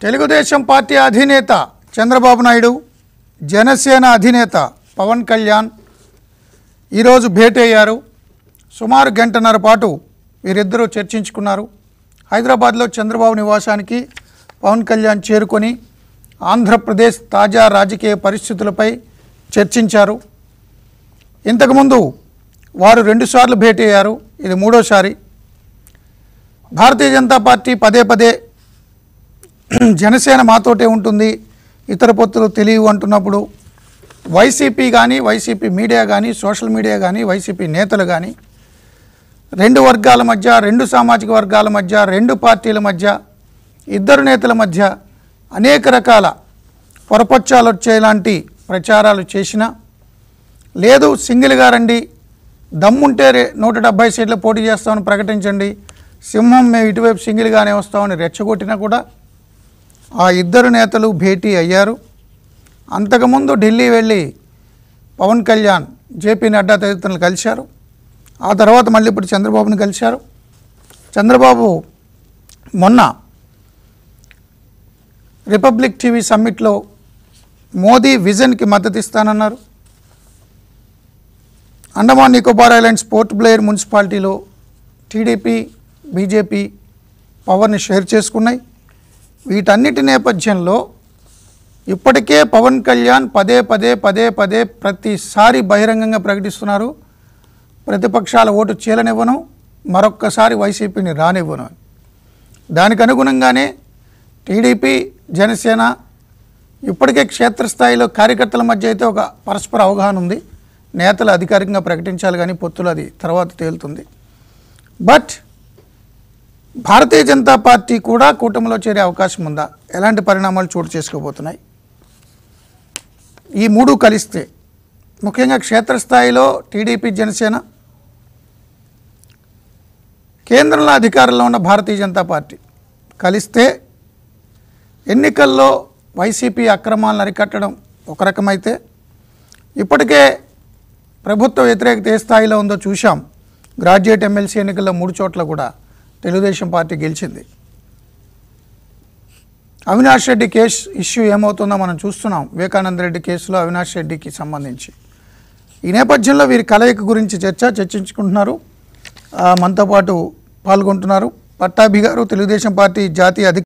Telugu Desam party అధినేత చంద్రబాబు నాయుడు జనసేన అధినేత పవన్ కళ్యాణ్ ఈరోజు భేటీ అయ్యారు సుమారు గంటన్నర పాటు వీరిద్దరూ చర్చించుకున్నారు హైదరాబాద్లో చంద్రబాబు నివాసానికి పవన్ కళ్యాణ్ చేరుకొని ఆంధ్రప్రదేశ్ తాజా రాజకీయ పరిస్థితులపై చర్చించారు ఇంతకుముందు వారు రెండుసార్లు భేటీ అయ్యారు ఇది మూడోసారి భారతీయ జనతా పార్టీ పదే పదే జనసేన మాతోటే ఉంటుంది ఇతర పొత్తులు తెలియవు అంటున్నప్పుడు వైసీపీ కానీ వైసీపీ మీడియా కానీ సోషల్ మీడియా కానీ వైసీపీ నేతలు కానీ రెండు వర్గాల మధ్య రెండు సామాజిక వర్గాల మధ్య రెండు పార్టీల మధ్య ఇద్దరు నేతల మధ్య అనేక రకాల పొరపచ్చాలు వచ్చేలాంటి ప్రచారాలు చేసినా లేదు సింగిల్గా రండి దమ్ముంటే రే నూట డెబ్బై సీట్లు పోటీ చేస్తామని ప్రకటించండి సింహం మేము ఇటువైపు సింగిల్గానే వస్తామని రెచ్చగొట్టినా కూడా ఆ ఇద్దరు నేతలు భేటీ అయ్యారు అంతకుముందు ఢిల్లీ వెళ్ళి పవన్ కళ్యాణ్ జేపీ నడ్డా తదితరులు కలిశారు ఆ తర్వాత మళ్ళీ ఇప్పుడు చంద్రబాబుని కలిశారు చంద్రబాబు మొన్న రిపబ్లిక్ టీవీ సమ్మిట్లో మోదీ విజన్కి మద్దతు ఇస్తానన్నారు అండమాన్ నికోబార్ ఐలాండ్స్ పోర్ట్ బ్లేయర్ మున్సిపాలిటీలో టీడీపీ బీజేపీ పవర్ని షేర్ చేసుకున్నాయి వీటన్నిటి నేపథ్యంలో ఇప్పటికే పవన్ కళ్యాణ్ పదే పదే పదే పదే ప్రతిసారి బహిరంగంగా ప్రకటిస్తున్నారు ప్రతిపక్షాల ఓటు చీలనివ్వను మరొక్కసారి వైసీపీని రానివ్వను అని. దానికి అనుగుణంగానే టీడీపీ జనసేన ఇప్పటికే క్షేత్రస్థాయిలో కార్యకర్తల మధ్య అయితే ఒక పరస్పర అవగాహన ఉంది నేతలు అధికారికంగా ప్రకటించాలి కానీ పొత్తులు అది తర్వాత తేలుతుంది బట్ భారతీయ జనతా పార్టీ కూడా కూటమిలో చేరే అవకాశం ఉందా ఎలాంటి పరిణామాలు చోటు చేసుకోబోతున్నాయి ఈ మూడు కలిస్తే ముఖ్యంగా క్షేత్రస్థాయిలో టీడీపీ జనసేన కేంద్రంలో అధికారంలో ఉన్న భారతీయ జనతా పార్టీ కలిస్తే ఎన్నికల్లో వైసీపీ అక్రమాలను అరికట్టడం ఒక రకమైతే ఇప్పటికే ప్రభుత్వ వ్యతిరేకత ఏ స్థాయిలో ఉందో చూశాం గ్రాడ్యుయేట్ ఎమ్మెల్సీ ఎన్నికల్లో మూడు చోట్ల కూడా తెలుగుదేశం పార్టీ గెలిచింది అవినాష్ రెడ్డి కేసు ఇష్యూ ఏమవుతుందో మనం చూస్తున్నాం వివేకానంద రెడ్డి కేసులో అవినాష్ రెడ్డికి సంబంధించి ఈ నేపథ్యంలో వీరి కలయిక గురించి చర్చ చర్చించుకుంటున్నారు ఆ, మనతో పాటు పాల్గొంటున్నారు పట్టాభి గారు తెలుగుదేశం పార్టీ జాతీయ అధిక